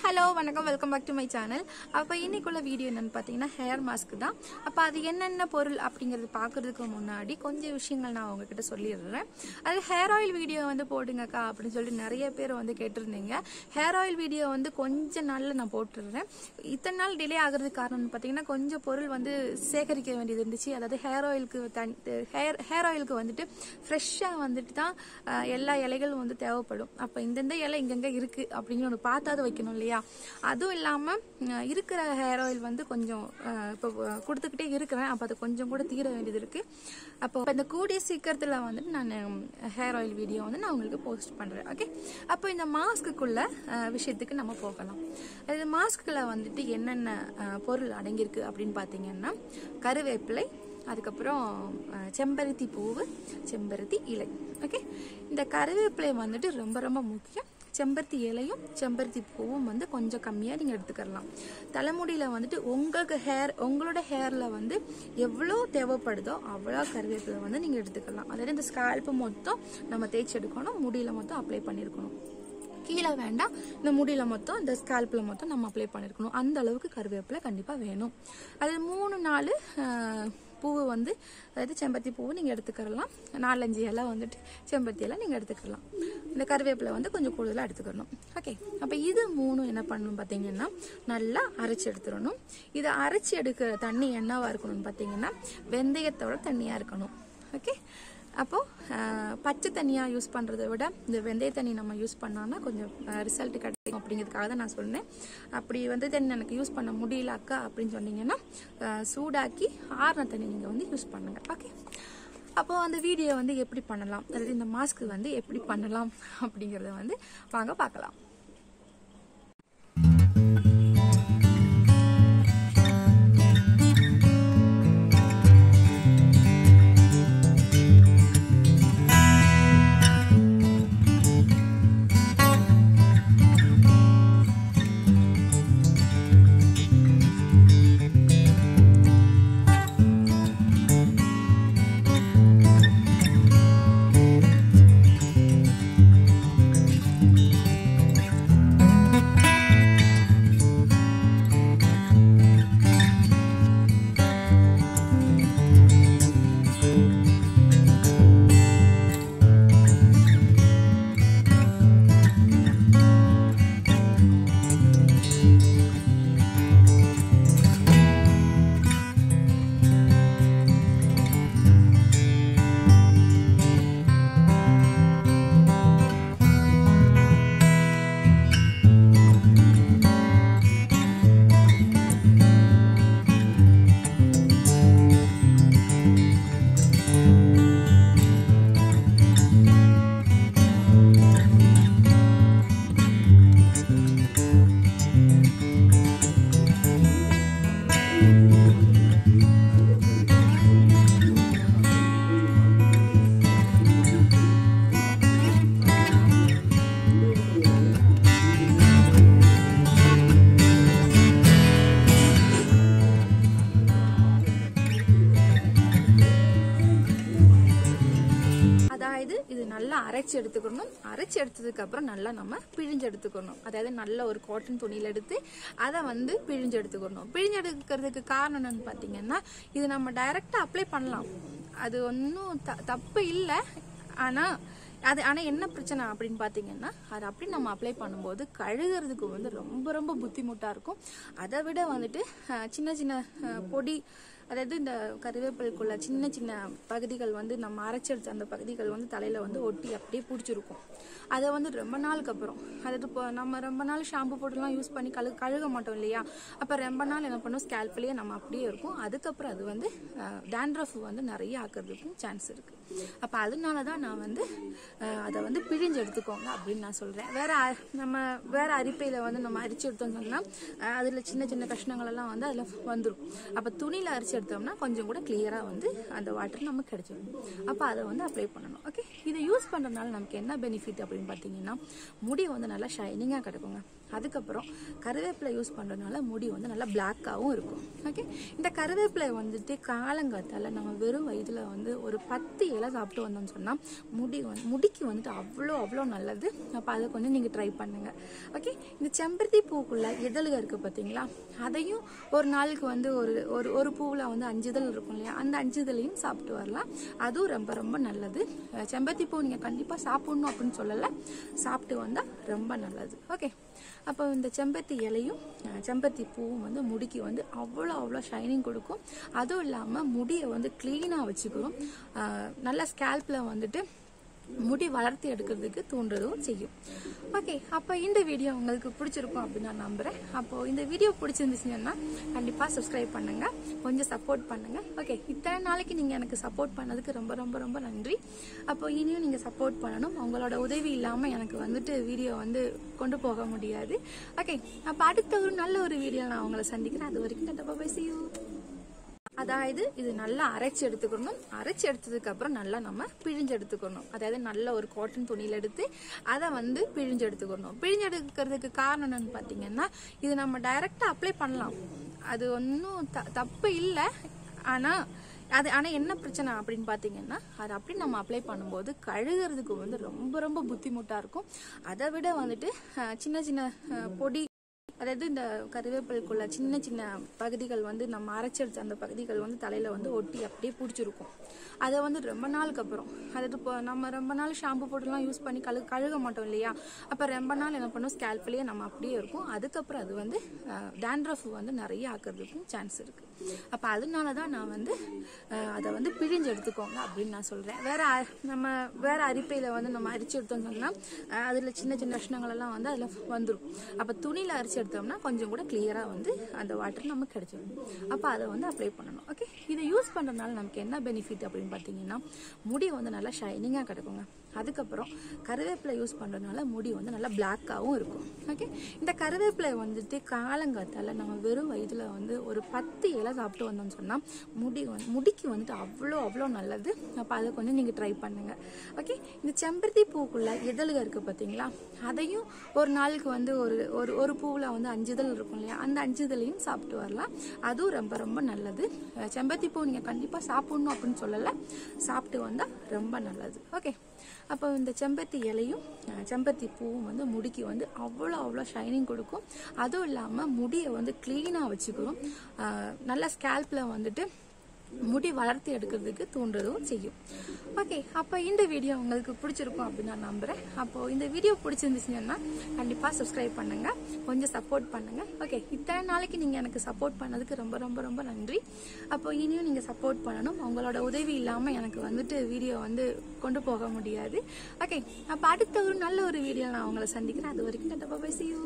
hello வணக்கம் welcome back to my channel அப்போ இன்னைக்குள்ள வீடியோ என்னன்னு பார்த்தீங்கன்னா ஹேர் மாஸ்க் தான் அப்போ அது என்னென்ன பொருள் அப்படிங்கிறது பார்க்கறதுக்கு முன்னாடி கொஞ்சம் விஷயங்கள் நான் உங்ககிட்ட சொல்லிடுறேன் அது ஹேர் ஆயில் வீடியோ வந்து போடுங்கக்கா அப்படின்னு சொல்லிட்டு நிறைய பேர் வந்து கேட்டிருந்தீங்க ஹேர் ஆயில் வீடியோ வந்து கொஞ்ச நாள்ல நான் போட்டுடுறேன் இத்தனை நாள் டிலே ஆகுறதுக்கு காரணம் பார்த்தீங்கன்னா கொஞ்சம் பொருள் வந்து சேகரிக்க வேண்டியது இருந்துச்சு அதாவது ஹேர் ஆயிலுக்கு ஹேர் ஹேர் ஆயிலுக்கு வந்துட்டு ஃப்ரெஷ்ஷாக வந்துட்டு தான் அஹ், எல்லா இலைகளும் வந்து தேவைப்படும் அப்போ இந்தந்த இலை இங்கங்க இருக்கு அப்படின்னு ஒன்று பார்த்தாது வைக்கணும் இல்லையா அதுவும் இல்லாமல் இருக்கிற ஹேர் ஆயில் வந்து கொஞ்சம் அஹ், இப்போ அஹ், கொடுத்துக்கிட்டே இருக்கிறேன் அப்போ அது கொஞ்சம் கூட தீர வேண்டியது இருக்கு அப்போ இந்த கூடிய சீக்கிரத்தில் வந்துட்டு நான் ஹேர் ஆயில் வீடியோ வந்து நான் உங்களுக்கு போஸ்ட் பண்ணுறேன் ஓகே அப்போ இந்த மாஸ்க்குள்ள விஷயத்துக்கு நம்ம போகலாம் அது மாஸ்க்குள்ள வந்துட்டு என்னென்ன அஹ், பொருள் அடங்கியிருக்கு அப்படின்னு பார்த்தீங்கன்னா கருவேப்பிலை அதுக்கப்புறம் அஹ், செம்பருத்தி பூவு செம்பருத்தி இலை ஓகே இந்த கருவேப்பிலை வந்துட்டு ரொம்ப ரொம்ப முக்கியம் செம்பருத்தி இலையும் செம்பருத்தி பூவும் வந்து கொஞ்சம் கம்மியாக நீங்கள் எடுத்துக்கலாம் தலைமுடியில் வந்துட்டு உங்களுக்கு ஹேர் உங்களோட ஹேரில் வந்து எவ்வளோ தேவைப்படுதோ அவ்வளோ கருவேப்பிலை வந்து நீங்கள் எடுத்துக்கலாம் அதாவது இந்த ஸ்கால்ப்பு மொத்தம் நம்ம தேய்ச்சி எடுக்கணும் முடியில் மொத்தம் அப்ளை பண்ணியிருக்கணும் கீழே வேண்டாம் இந்த முடியில மொத்தம் இந்த ஸ்கால்ப்ல மொத்தம் நம்ம அப்ளை பண்ணிருக்கணும் அந்த அளவுக்கு கருவேப்பிலை கண்டிப்பா வேணும் அது மூணு நாலு ஆஹ், பூவு வந்து அதாவது செம்பருத்தி பூவு நீங்க எடுத்துக்கலாம் நாலஞ்சு இலை வந்துட்டு செம்பருத்தி இலை நீங்க எடுத்துக்கலாம் இந்த கருவேப்பிலை வந்து கொஞ்சம் கூடுதலா எடுத்துக்கணும் ஓகே அப்ப இது மூணு என்ன பண்ணணும் பாத்தீங்கன்னா நல்லா அரைச்சு எடுத்துடணும் இதை அரைச்சு எடுக்கிற தண்ணி என்னவா இருக்கணும்னு பாத்தீங்கன்னா வெந்தயத்தோட தண்ணியா இருக்கணும் ஓகே அப்போ அஹ், பச்சை தண்ணியா யூஸ் பண்றதை விட இந்த வெந்தய தண்ணி நம்ம யூஸ் பண்ணோம்னா கொஞ்சம் ரிசல்ட் கிடைக்கும் அப்படிங்கிறதுக்காக தான் நான் சொன்னேன் அப்படி வந்து தண்ணி எனக்கு யூஸ் பண்ண முடியல அக்கா அப்படின்னு சொன்னீங்கன்னா அஹ், சூடாக்கி ஆறுன தண்ணி நீங்க வந்து யூஸ் பண்ணுங்க ஓகே அப்போ அந்த வீடியோ வந்து எப்படி பண்ணலாம் அதாவது இந்த மாஸ்க் வந்து எப்படி பண்ணலாம் அப்படிங்கறத வந்து வாங்க பார்க்கலாம் அதாவது இது நல்லா அரைச்சு எடுத்துக்கணும் அரைச்சு எடுத்ததுக்கு அப்புறம் நல்லா நம்ம பிழிஞ்சு எடுத்துக்கணும் அதாவது நல்ல ஒரு காட்டன் துணியில எடுத்து அதை வந்து பிழிஞ்சு எடுத்துக்கணும் பிழிஞ்சு எடுக்கிறதுக்கு காரணம் என்னன்னு பாத்தீங்கன்னா இது நம்ம டைரக்டா அப்ளை பண்ணலாம் அது ஒன்றும் தப்பு இல்லை ஆனா அது ஆனா என்ன பிரச்சனை அப்படின்னு பாத்தீங்கன்னா அது அப்படி நம்ம அப்ளை பண்ணும்போது கழுகுறதுக்கு வந்து ரொம்ப ரொம்ப புத்திமுட்டா இருக்கும் அதை விட வந்துட்டு அஹ், சின்ன சின்ன அஹ், பொடி அதாவது இந்த கருவேப்பிலைக்குள்ள சின்ன சின்ன பகுதிகள் வந்து நம்ம அரைச்செடுத்த அந்த பகுதிகள் வந்து தலையில வந்து ஒட்டி அப்படியே பிடிச்சிருக்கும் அதை வந்து ரொம்ப நாளுக்கு அப்புறம் அதாவது இப்போ நம்ம ரொம்ப நாள் ஷாம்பு போட்டுலாம் யூஸ் பண்ணி கழு கழுக மாட்டோம் இல்லையா அப்போ ரொம்ப நாள் என்ன பண்ணும் ஸ்கேல்ப்லேயே நம்ம அப்படியே இருக்கும் அதுக்கப்புறம் அது வந்து டேண்ட்ரஃப் வந்து நிறைய ஆக்கிறதுக்கும் சான்ஸ் இருக்கு அப்போ அதனால தான் நான் வந்து அஹ், அதை வந்து பிழிஞ்சு எடுத்துக்கோங்க அப்படின்னு நான் சொல்றேன் வேற அ- நம்ம வேற அரிப்பையில வந்து நம்ம அரிச்சு எடுத்தோம்னு சொன்னா அஹ், அதுல சின்ன சின்ன கஷ்டங்கள் எல்லாம் வந்து அதுல வந்துடும் அப்ப துணியில அரிச்சு எடுத்தோம்னா கொஞ்சம் கூட கிளியரா வந்து அந்த வாட்டர் நமக்கு கிடைச்சிடும் அப்ப அதை வந்து அப்ளை பண்ணணும் ஓகே இதை யூஸ் பண்றதுனால நமக்கு என்ன பெனிஃபிட் அப்படின்னு பாத்தீங்கன்னா முடி வந்து நல்லா ஷைனிங்கா கிடைக்குங்க அதுக்கப்புறம் கருவேப்பிலை யூஸ் பண்ணுறதுனால முடி வந்து நல்லா பிளாக்காகவும் இருக்கும் ஓகே இந்த கருவேப்பிலை வந்துட்டு காலங்காத்தால நம்ம வெறும் வயதில் வந்து ஒரு பத்து இலை சாப்பிட்டு வந்தோம்னு சொன்னால் முடி வந்து முடிக்கு வந்துட்டு அவ்வளோ அவ்வளோ நல்லது அப்போ அதை கொஞ்சம் நீங்கள் ட்ரை பண்ணுங்க ஓகே இந்த செம்பருத்தி பூக்குள்ள இதழ்கள் இருக்குது பார்த்தீங்களா அதையும் ஒரு நாளுக்கு வந்து ஒரு ஒரு ஒரு பூவில் வந்து அஞ்சு இதழ் இருக்கும் இல்லையா அந்த அஞ்சு இதழையும் சாப்பிட்டு வரலாம் அதுவும் ரொம்ப ரொம்ப நல்லது அஹ் செம்பருத்தி பூ நீங்கள் கண்டிப்பாக சாப்பிடணும் அப்படின்னு சொல்லலை சாப்பிட்டு வந்தால் ரொம்ப நல்லது ஓகே அப்போ இந்த செம்பருத்தி இலையும் அஹ், செம்பருத்தி பூவும் வந்து முடிக்கு வந்து அவ்வளோ அவ்வளோ ஷைனிங் கொடுக்கும் அதுவும் இல்லாமல் முடியை வந்து க்ளீனாக வச்சுக்கிறோம் அஹ், நல்ல ஸ்கேல்பில் வந்துட்டு முடி வளர்த்து எடுக்கிறதுக்கு தூண்டுறதும் செய்யும் ஓகே அப்போ இந்த வீடியோ உங்களுக்கு பிடிச்சிருக்கும் அப்படின்னு நான் நம்புறேன் அப்போ இந்த வீடியோ பிடிச்சிருந்துச்சுன்னா கண்டிப்பாக சப்ஸ்கிரைப் பண்ணுங்க கொஞ்சம் சப்போர்ட் பண்ணுங்க ஓகே இத்தனை நாளைக்கு நீங்கள் எனக்கு சப்போர்ட் பண்ணதுக்கு ரொம்ப ரொம்ப ரொம்ப நன்றி அப்போ இனியும் நீங்கள் சப்போர்ட் பண்ணணும் உங்களோட உதவி இல்லாமல் எனக்கு வந்துட்டு வீடியோ வந்து கொண்டு போக முடியாது ஓகே அப்போ அடுத்த ஒரு நல்ல ஒரு வீடியோ நான் உங்களை சந்திக்கிறேன் அது வரைக்கும் கண்டிப்பாக பேசியூ அதாவது இது நல்லா அரைச்சு எடுத்துக்கணும் அரைச்சு எடுத்ததுக்கு அப்புறம் நல்லா நம்ம பிழிஞ்சு எடுத்துக்கணும் அதாவது நல்ல ஒரு காட்டன் துணியில எடுத்து அதை வந்து பிழிஞ்சு எடுத்துக்கணும் பிழிஞ்சு எடுக்கிறதுக்கு காரணம் என்னன்னு பார்த்தீங்கன்னா இது நம்ம டைரக்டா அப்ளை பண்ணலாம் அது ஒன்றும் தப்பு இல்லை ஆனா அது ஆனால் என்ன பிரச்சனை அப்படின்னு பார்த்தீங்கன்னா அது அப்படி நம்ம அப்ளை பண்ணும்போது கழுகுறதுக்கு வந்து ரொம்ப ரொம்ப புத்திமுட்டாக இருக்கும் அதை விட வந்துட்டு அஹ், சின்ன சின்ன அஹ், பொடி அதாவது இந்த கருவேப்பிலைக்குள்ள சின்ன சின்ன பகுதிகள் வந்து நம்ம அரைச்செடுத்த அந்த பகுதிகள் வந்து தலையில வந்து ஒட்டி அப்படியே பிடிச்சிருக்கும் அதை வந்து ரொம்ப நாளுக்கு அப்புறம் அதாவது இப்போ நம்ம ரொம்ப நாள் ஷாம்பு போட்டுலாம் யூஸ் பண்ணி கழு கழுக மாட்டோம் இல்லையா அப்போ ரொம்ப நாள் என்ன பண்ணும் ஸ்கேல்ப்லேயே நம்ம அப்படியே இருக்கும் அதுக்கப்புறம் அது வந்து டேண்ட்ரஃப் வந்து நிறைய ஆக்கிறதுக்கும் சான்ஸ் இருக்கு அப்போ அதனால தான் நான் வந்து அஹ், அதை வந்து பிழிஞ்சு எடுத்துக்கோங்க அப்படின்னு நான் சொல்கிறேன் வேற அ- நம்ம வேற அரிப்பையில் வந்து நம்ம அரிச்சு எடுத்தோம்னு சொன்னால் அதில் சின்ன சின்ன நஷ்டங்கள் எல்லாம் வந்து அதில் வந்துடும் அப்போ துணியில் அரிச்சு எடுத்தோம்னா கொஞ்சம் கூட கிளியராக வந்து அந்த வாட்டர் நமக்கு கிடைச்சிடும் அப்போ அதை வந்து அப்ளை பண்ணணும் ஓகே இதை யூஸ் பண்ணுறதுனால நமக்கு என்ன பெனிஃபிட் அப்படின்னு பார்த்தீங்கன்னா முடி வந்து நல்லா ஷைனிங்காக கிடைக்குங்க அதுக்கப்புறம் கருவேப்பிலை யூஸ் பண்ணுறதுனால முடி வந்து நல்லா பிளாக்காகவும் இருக்கும் ஓகே இந்த கருவேப்பிலை வந்துட்டு காலங்காத்தால நம்ம வெறும் வயதில் வந்து ஒரு பத்து இலை சாப்பிட்டு வந்தோம்னு சொன்னால் முடி வந்து முடிக்கு வந்துட்டு அவ்வளோ அவ்வளோ நல்லது அப்போ அதை கொஞ்சம் நீங்கள் ட்ரை பண்ணுங்க ஓகே இந்த செம்பருத்தி பூக்குள்ள இதழ்கள் இருக்குது பார்த்தீங்களா அதையும் ஒரு நாளுக்கு வந்து ஒரு ஒரு ஒரு பூவில் வந்து அஞ்சு இதழ் இருக்கும் இல்லையா அந்த அஞ்சு இதழையும் சாப்பிட்டு வரலாம் அதுவும் ரொம்ப ரொம்ப நல்லது அஹ் செம்பருத்தி பூ நீங்கள் கண்டிப்பாக சாப்பிடணும் அப்படின்னு சொல்லலை சாப்பிட்டு வந்தால் ரொம்ப நல்லது ஓகே அப்போ இந்த செம்பருத்தி இலையும் அஹ், செம்பருத்தி பூவும் வந்து முடிக்கு வந்து அவ்வளோ அவ்வளோ ஷைனிங் கொடுக்கும் அதுவும் இல்லாமல் முடியை வந்து க்ளீனாக வச்சுக்கிறோம் அஹ், நல்ல ஸ்கேல்பில் வந்துட்டு முடி வளர்த்து எடுக்கிறதுக்கு தூண்டுறதும் செய்யும் ஓகே அப்போ இந்த வீடியோ உங்களுக்கு பிடிச்சிருக்கும் அப்படின்னு நான் நம்புறேன் அப்போ இந்த வீடியோ பிடிச்சிருந்துச்சுன்னா கண்டிப்பாக சப்ஸ்கிரைப் பண்ணுங்க கொஞ்சம் சப்போர்ட் பண்ணுங்க ஓகே இத்தனை நாளைக்கு நீங்கள் எனக்கு சப்போர்ட் பண்ணதுக்கு ரொம்ப ரொம்ப ரொம்ப நன்றி அப்போ இனியும் நீங்கள் சப்போர்ட் பண்ணணும் உங்களோட உதவி இல்லாமல் எனக்கு வந்துட்டு வீடியோ வந்து கொண்டு போக முடியாது ஓகே அப்போ அடுத்த ஒரு நல்ல ஒரு வீடியோ நான் உங்களை சந்திக்கிறேன் அது வரைக்கும் கண்டிப்பாக பேசியும்